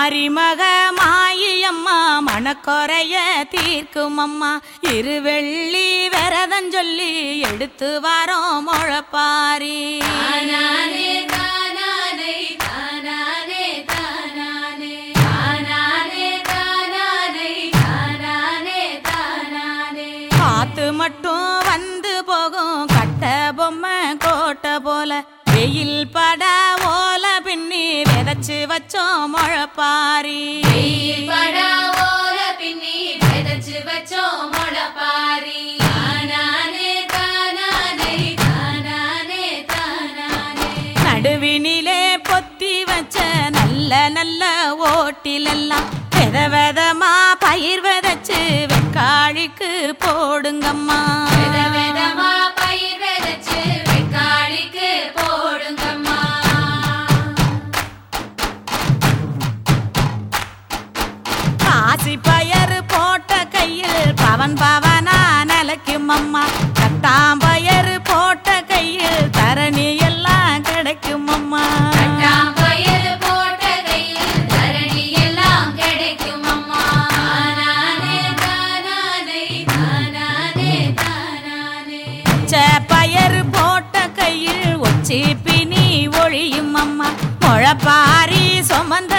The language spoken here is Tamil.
மாரிமக மாயம்மா மனக்குறைய தீர்க்கும் அம்மா இருவெள்ளி விரதம் சொல்லி எடுத்து வரோம் முழப்பாரி தானானே தானானே தானானே தானானே தானானே தானானே தானானே தானானே காத்து மட்டும் வந்து போகும் கட்ட பொம்மை கோட்டை போல வெயில் பட ஓல பின்னி விதைச்சு வச்சோம் முழப்பாரி வெயில் படா ஓல பின்னி விதைச்சு வச்சோம் முளப்பாரி தானானே தானானே தானானே தானானே நடுவினிலே பொத்தி வச்ச நல்ல நல்ல ஓட்டிலெல்லாம் வித விதமா பயிர் விதைச்சு வெக்காளிக்கு போடுங்கம்மா வித விதமா பயிர் விதைச்சு வெக்காளிக்கு போடுங்கம்மா காசி பயறு போட்ட கையில் பவன் பவனா நிலைக்கும் அம்மா கட்டாம்பயறு போட்ட கையில் தரணி எல்லாம் கிடைக்கும் அம்மா கட்டாம் பயிர் போட்ட கையில் தரணி எல்லாம் கிடைக்கும் அம்மா தானானே தானானே தானானே தானானே பச்சை பயறு போட்ட கையில் ஒச்சி பினி ஒழியும் அம்மா முழப்பாரி சுமந்த